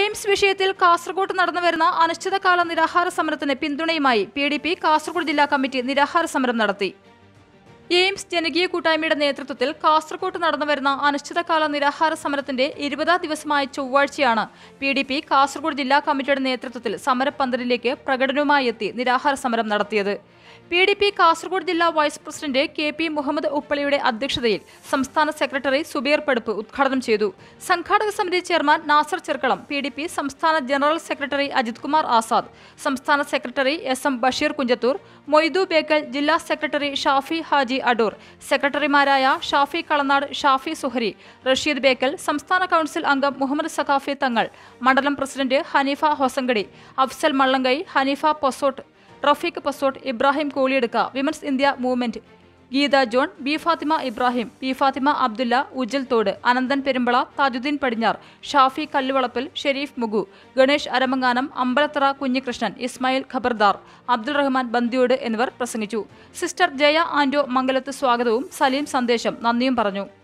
AIIMS വിഷയത്തിൽ കാസർഗോഡ് നടന്നുവരുന്ന അനിശ്ചിതകാല നിരാഹാര സമരത്തിന് പിന്തുണയുമായി പി ഡി പി കാസർഗോഡ് ജില്ലാ കമ്മിറ്റി നിരാഹാര സമരം നടത്തി എയിംസ് ജനകീയ കൂട്ടായ്മയുടെ നേതൃത്വത്തിൽ കാസർകോട്ട് നടന്നുവരുന്ന അനിശ്ചിതകാല നിരാഹാര സമരത്തിന്റെ ഇരുപതാം ദിവസമായ ചൊവ്വാഴ്ചയാണ് പി ഡി പി കാസർഗോഡ് ജില്ലാ കമ്മിറ്റിയുടെ നേതൃത്വത്തിൽ സമരപ്പന്തലിലേക്ക് പ്രകടനവുമായി എത്തി നിരാഹാര സമരം നടത്തിയത് പി ഡി പി കാസർഗോഡ് ജില്ലാ vice president K P Muhammad ഉപ്പളിയുടെ അധ്യക്ഷതയിൽ സംസ്ഥാന സെക്രട്ടറി സുബീർ പടുപ്പ് ഉദ്ഘാടനം ചെയ്തു സംഘാടക സമിതി chairman Nasar Cherkalam P D P സംസ്ഥാന ജനറൽ സെക്രട്ടറി അജിത് കുമാർ ആസാദ് സംസ്ഥാന secretary S M Basheer Kunjathur Moidu Bekal ജില്ലാ സെക്രട്ടറി ഷാഫി ഹാജി അടൂർ സെക്രട്ടറിമാരായ ഷാഫി കളനാട് ഷാഫി സുഹരി റഷീദ് ബേക്കൽ സംസ്ഥാന കൗൺസിൽ അംഗം മുഹമ്മദ് സഖാഫി തങ്ങൾ മണ്ഡലം president Haneefa Hosangadi Afsal Mallangai Haneefa Posot Rafeeq Posot Ibrahim Koliyadukka women's India movement Geetha John B Fathima Ibrahim P Fathima Abdulla Ujjalthode Ananthan Perumbala Thajudheen പടിഞ്ഞാർ Shafi കല്ലുവളപ്പിൽ Sharif മുഗു Ganesh Aramanganam Ambalathara Kunhikrishnan Ismail ഖബർദാർ Abdul Rahman ബന്ദിയോട് എന്നിവർ പ്രസംഗിച്ചു സിസ്റ്റർ ജയ ആൻഡോ മംഗലത്ത് സ്വാഗതവും സലീം സന്ദേശം നന്ദിയും പറഞ്ഞു